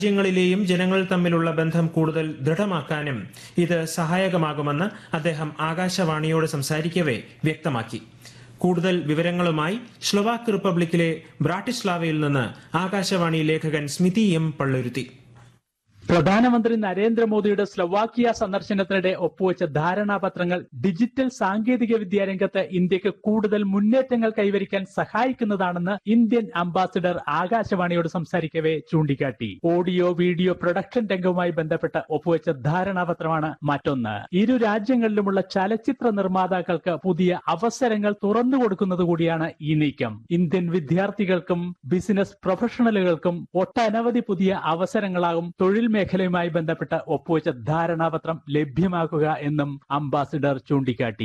രാജ്യങ്ങളിലെയും ജനങ്ങൾ തമ്മിലുള്ള ബന്ധം കൂടുതൽ ദൃഢമാക്കാനും ഇത് സഹായകമാകുമെന്ന് അദ്ദേഹം ആകാശവാണിയോട് സംസാരിക്കവെ വ്യക്തമാക്കി കൂടുതൽ വിവരങ്ങളുമായി സ്ലൊവാക്ക് റിപ്പബ്ലിക്കിലെ ബ്രാട്ടിസ്ലാവയിൽ നിന്ന് ആകാശവാണി ലേഖകൻ സ്മിതി എം പള്ളുരുത്തി പ്രധാനമന്ത്രി നരേന്ദ്രമോദിയുടെ സ്ലൊവാക്കിയ സന്ദർശനത്തിനിടെ ഒപ്പുവെച്ച ധാരണാപത്രങ്ങൾ ഡിജിറ്റൽ സാങ്കേതിക വിദ്യാ രംഗത്ത് ഇന്ത്യക്ക് കൂടുതൽ മുന്നേറ്റങ്ങൾ കൈവരിക്കാൻ സഹായിക്കുന്നതാണെന്ന് ഇന്ത്യൻ അംബാസിഡർ ആകാശവാണിയോട് സംസാരിക്കവെ ചൂണ്ടിക്കാട്ടി ഓഡിയോ വീഡിയോ പ്രൊഡക്ഷൻ രംഗവുമായി ബന്ധപ്പെട്ട് ഒപ്പുവെച്ച ധാരണാപത്രമാണ് മറ്റൊന്ന് ഇരു രാജ്യങ്ങളിലുമുള്ള ചലച്ചിത്ര നിർമ്മാതാക്കൾക്ക് പുതിയ അവസരങ്ങൾ തുറന്നു കൊടുക്കുന്നത് കൂടിയാണ് ഈ നീക്കം ഇന്ത്യൻ വിദ്യാർത്ഥികൾക്കും ബിസിനസ് പ്രൊഫഷണലുകൾക്കും ഒട്ടനവധി പുതിയ അവസരങ്ങളാകും തൊഴിൽ മേഖലയുമായി ബന്ധപ്പെട്ട് ഒപ്പുവെച്ച ധാരണാപത്രം ലഭ്യമാക്കുക എന്നും അംബാസിഡർ ചൂണ്ടിക്കാട്ടി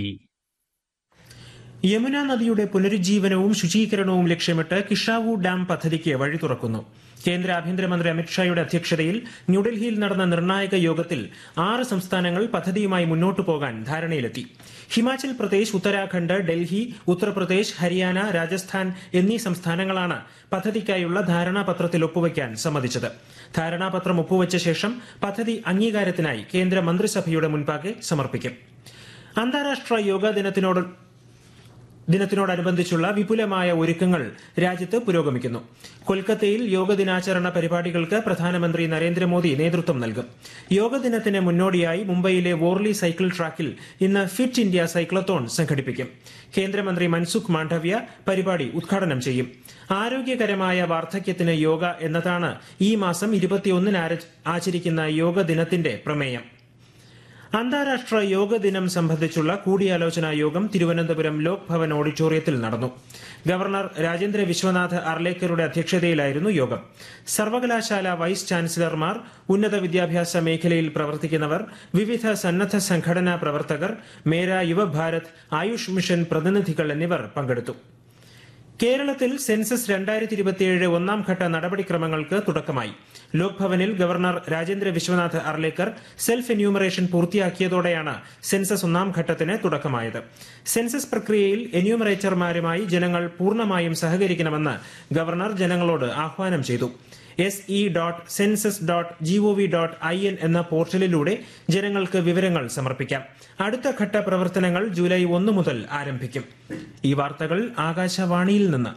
യമുന നദിയുടെ പുനരുജ്ജീവനവും ശുചീകരണവും ലക്ഷ്യമിട്ട് കിഷാവു ഡാം പദ്ധതിക്ക് വഴി തുറക്കുന്നു കേന്ദ്ര ആഭ്യന്തരമന്ത്രി അമിത്ഷായുടെ അധ്യക്ഷതയിൽ ന്യൂഡൽഹിയിൽ നടന്ന നിർണായക യോഗത്തിൽ ആറ് സംസ്ഥാനങ്ങൾ പദ്ധതിയുമായി മുന്നോട്ടു പോകാൻ ധാരണയിലെത്തി ഹിമാചൽ പ്രദേശ് ഉത്തരാഖണ്ഡ് ഡൽഹി ഉത്തർപ്രദേശ് ഹരിയാന രാജസ്ഥാൻ എന്നീ സംസ്ഥാനങ്ങളാണ് പദ്ധതിക്കായുള്ള ധാരണാപത്രത്തിൽ ഒപ്പുവയ്ക്കാൻ സമ്മതിച്ചത് ധാരണാപത്രം ഒപ്പുവച്ച ശേഷം പദ്ധതി അംഗീകാരത്തിനായി കേന്ദ്ര മന്ത്രിസഭയുടെ മുൻപാകെ സമർപ്പിക്കും അന്താരാഷ്ട്ര യോഗാ ദിനത്തിനോട് ദിനത്തിനോടനുബന്ധിച്ചുള്ള വിപുലമായ ഒരുക്കങ്ങൾ രാജ്യത്ത് പുരോഗമിക്കുന്നു കൊൽക്കത്തയിൽ യോഗ ദിനാചരണ പരിപാടികൾക്ക് പ്രധാനമന്ത്രി നരേന്ദ്രമോദി നേതൃത്വം നൽകും യോഗ ദിനത്തിന് മുന്നോടിയായി മുംബൈയിലെ വോർലി സൈക്കിൾ ട്രാക്കിൽ ഇന്ന് ഫിറ്റ് ഇന്ത്യ സൈക്ലത്തോൺ സംഘടിപ്പിക്കും കേന്ദ്രമന്ത്രി മൻസുഖ് മാണ്ഡവ്യ പരിപാടി ഉദ്ഘാടനം ചെയ്യും ആരോഗ്യകരമായ വാർദ്ധക്യത്തിന് യോഗ എന്നതാണ് ഈ മാസം ഇരുപത്തിയൊന്നിന് ആചരിക്കുന്ന യോഗ ദിനത്തിന്റെ പ്രമേയം അന്താരാഷ്ട്ര യോഗ ദിനം സംബന്ധിച്ചുള്ള കൂടിയാലോചനാ യോഗം തിരുവനന്തപുരം ലോക് ഭവൻ ഓഡിറ്റോറിയത്തിൽ നടന്നു ഗവർണർ രാജേന്ദ്ര വിശ്വനാഥ് അർലേക്കറുടെ അധ്യക്ഷതയിലായിരുന്നു യോഗം സർവകലാശാല വൈസ് ചാൻസലർമാർ ഉന്നത വിദ്യാഭ്യാസ മേഖലയിൽ പ്രവർത്തിക്കുന്നവർ വിവിധ സന്നദ്ധ സംഘടനാ പ്രവർത്തകർ മേര യുവഭാരത് ആയുഷ് മിഷൻ പ്രതിനിധികൾ എന്നിവർ പങ്കെടുത്തു കേരളത്തിൽ സെൻസസ് രണ്ടായിരത്തി ഇരുപത്തിയേഴ് ഒന്നാം ഘട്ട നടപടിക്രമങ്ങൾക്ക് തുടക്കമായി ലോക് ഭവനിൽ governor Rajendra Vishwanath Arlekar self enumeration പൂർത്തിയാക്കിയതോടെയാണ് സെൻസസ് ഒന്നാം ഘട്ടത്തിന് തുടക്കമായത് സെൻസസ് പ്രക്രിയയിൽ എന്യൂമറേറ്റർമാരുമായി ജനങ്ങൾ പൂർണ്ണമായും സഹകരിക്കണമെന്ന് ഗവർണർ ജനങ്ങളോട് ആഹ്വാനം ചെയ്തു S E dot census dot gov dot I N എന്ന പോർട്ടലിലൂടെ ജനങ്ങൾക്ക് വിവരങ്ങൾ സമർപ്പിക്കാം അടുത്ത ഘട്ട പ്രവർത്തനങ്ങൾ ജൂലൈ ഒന്ന് മുതൽ ആരംഭിക്കും ഈ വാർത്തകൾ ആകാശവാണിയിൽ നിന്ന്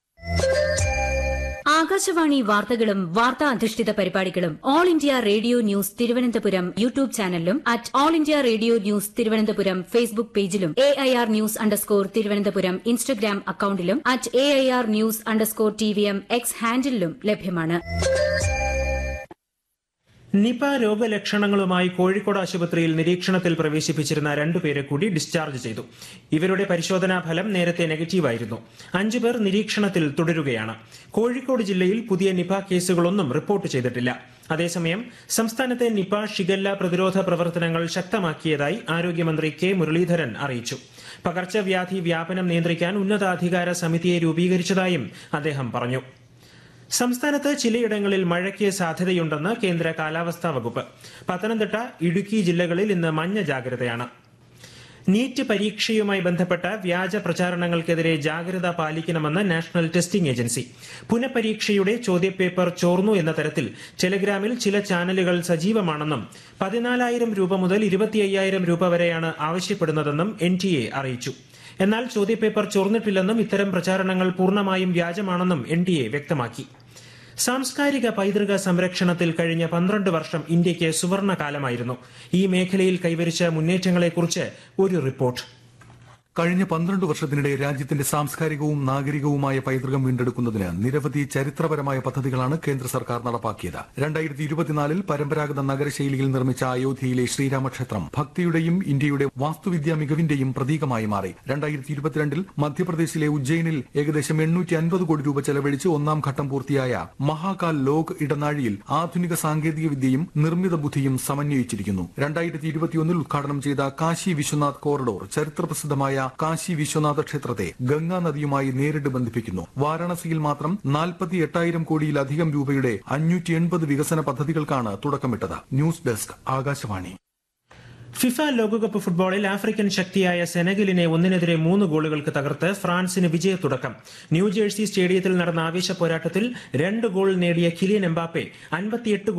ആകാശവാണി വാർത്തകളും വാർത്താ അധിഷ്ഠിത പരിപാടികളും All India Radio news Thiruvananthapuram YouTube ചാനലിലും at All India Radio news Thiruvananthapuram Facebook പേജിലും A I R news underscore Thiruvananthapuram Instagram അക്കൌണ്ടിലും at A I R news underscore T V M X ഹാൻഡിലും ലഭ്യമാണ് നിപ രോഗലക്ഷണങ്ങളുമായി കോഴിക്കോട് ആശുപത്രിയിൽ നിരീക്ഷണത്തിൽ പ്രവേശിപ്പിച്ചിരുന്ന രണ്ടുപേരെ കൂടി ഡിസ്ചാർജ് ചെയ്തു ഇവരുടെ പരിശോധനാ ഫലം നേരത്തെ നെഗറ്റീവായിരുന്നു അഞ്ചുപേർ നിരീക്ഷണത്തിൽ തുടരുകയാണ് കോഴിക്കോട് ജില്ലയിൽ പുതിയ നിപ കേസുകളൊന്നും റിപ്പോർട്ട് ചെയ്തിട്ടില്ല അതേസമയം സംസ്ഥാനത്തെ നിപ ഷിഗല്ല പ്രതിരോധ പ്രവർത്തനങ്ങൾ ശക്തമാക്കിയതായി ആരോഗ്യമന്ത്രി കെ മുരളീധരൻ അറിയിച്ചു പകർച്ചവ്യാധി വ്യാപനം നിയന്ത്രിക്കാൻ ഉന്നതാധികാര സമിതിയെ രൂപീകരിച്ചതായും അദ്ദേഹം പറഞ്ഞു സംസ്ഥാനത്ത് ചിലയിടങ്ങളിൽ മഴയ്ക്ക് സാധ്യതയുണ്ടെന്ന് കേന്ദ്ര കാലാവസ്ഥാ വകുപ്പ് പത്തനംതിട്ട ഇടുക്കി ജില്ലകളിൽ ഇന്ന് മഞ്ഞ ജാഗ്രതയാണ് നീറ്റ് പരീക്ഷയുമായി ബന്ധപ്പെട്ട വ്യാജ പ്രചാരണങ്ങൾക്കെതിരെ ജാഗ്രത പാലിക്കണമെന്ന് നാഷണൽ ടെസ്റ്റിംഗ് ഏജൻസി പുനഃപരീക്ഷയുടെ ചോദ്യപേപ്പർ ചോർന്നു എന്ന തരത്തിൽ ടെലഗ്രാമിൽ ചില ചാനലുകൾ സജീവമാണെന്നും പതിനാലായിരം രൂപ മുതൽ ഇരുപത്തി അയ്യായിരം രൂപ വരെയാണ് ആവശ്യപ്പെടുന്നതെന്നും എൻ ടി എ അറിയിച്ചു എന്നാൽ ചോദ്യപേപ്പർ ചോർന്നിട്ടില്ലെന്നും ഇത്തരം പ്രചാരണങ്ങൾ പൂർണ്ണമായും വ്യാജമാണെന്നും എൻ ഡി എ വ്യക്തമാക്കി സാംസ്കാരിക പൈതൃക സംരക്ഷണത്തിൽ കഴിഞ്ഞ പന്ത്രണ്ട് വർഷം ഇന്ത്യയ്ക്ക് സുവർണ കാലമായിരുന്നു ഈ മേഖലയിൽ കൈവരിച്ച മുന്നേറ്റങ്ങളെക്കുറിച്ച് ഒരു റിപ്പോർട്ട് കഴിഞ്ഞ പന്ത്രണ്ട് വർഷത്തിനിടെ രാജ്യത്തിന്റെ സാംസ്കാരികവും നാഗരികവുമായ പൈതൃകം വീണ്ടെടുക്കുന്നതിന് നിരവധി ചരിത്രപരമായ പദ്ധതികളാണ് കേന്ദ്ര സർക്കാർ നടപ്പാക്കിയത് രണ്ടായിരത്തി ഇരുപത്തിനാലിൽ പരമ്പരാഗത നഗരശൈലിയിൽ നിർമ്മിച്ച അയോധ്യയിലെ ശ്രീരാമക്ഷേത്രം ഭക്തിയുടെയും ഇന്ത്യയുടെ വാസ്തുവിദ്യാ മികവിന്റെയും പ്രതീകമായി മാറി രണ്ടായിരത്തി ഇരുപത്തിരണ്ടിൽ മധ്യപ്രദേശിലെ ഉജ്ജയിനിൽ ഏകദേശം എണ്ണൂറ്റി അൻപത് കോടി രൂപ ചെലവഴിച്ച് ഒന്നാം ഘട്ടം പൂർത്തിയായ മഹാകാൽ ലോക് ഇടനാഴിയിൽ ആധുനിക സാങ്കേതിക വിദ്യയും നിർമ്മിത ബുദ്ധിയും സമന്വയിച്ചിരിക്കുന്നു രണ്ടായിരത്തി ഇരുപത്തിയൊന്നിൽ ഉദ്ഘാടനം ചെയ്ത കാശി വിശ്വനാഥ് കോറിഡോർ ചരിത്രപ്രസിദ്ധമായ കാശി വിശ്വനാഥ ക്ഷേത്രത്തെ ഗംഗാ നദിയുമായി നേരിട്ട് ബന്ധിപ്പിക്കുന്നു വാരാണസിയിൽ മാത്രം നാൽപ്പത്തി എട്ടായിരം കോടിയിലധികം രൂപയുടെ അഞ്ഞൂറ്റി എൺപത് വികസന പദ്ധതികൾക്കാണ് തുടക്കമിട്ടത് ന്യൂസ് ഡെസ്ക് ആകാശവാണി ഫിഫ ലോകകപ്പ് ഫുട്ബോളിൽ ആഫ്രിക്കൻ ശക്തിയായ സെനഗലിനെ ഒന്നിനെതിരെ മൂന്ന് ഗോളുകൾക്ക് തകർത്ത് ഫ്രാൻസിന് വിജയത്തുടക്കം ന്യൂജേഴ്സി സ്റ്റേഡിയത്തിൽ നടന്ന ആവേശ പോരാട്ടത്തിൽ രണ്ട് ഗോൾ നേടിയ കിലിയൻ എംബാപ്പെ അൻപത്തിയെട്ട്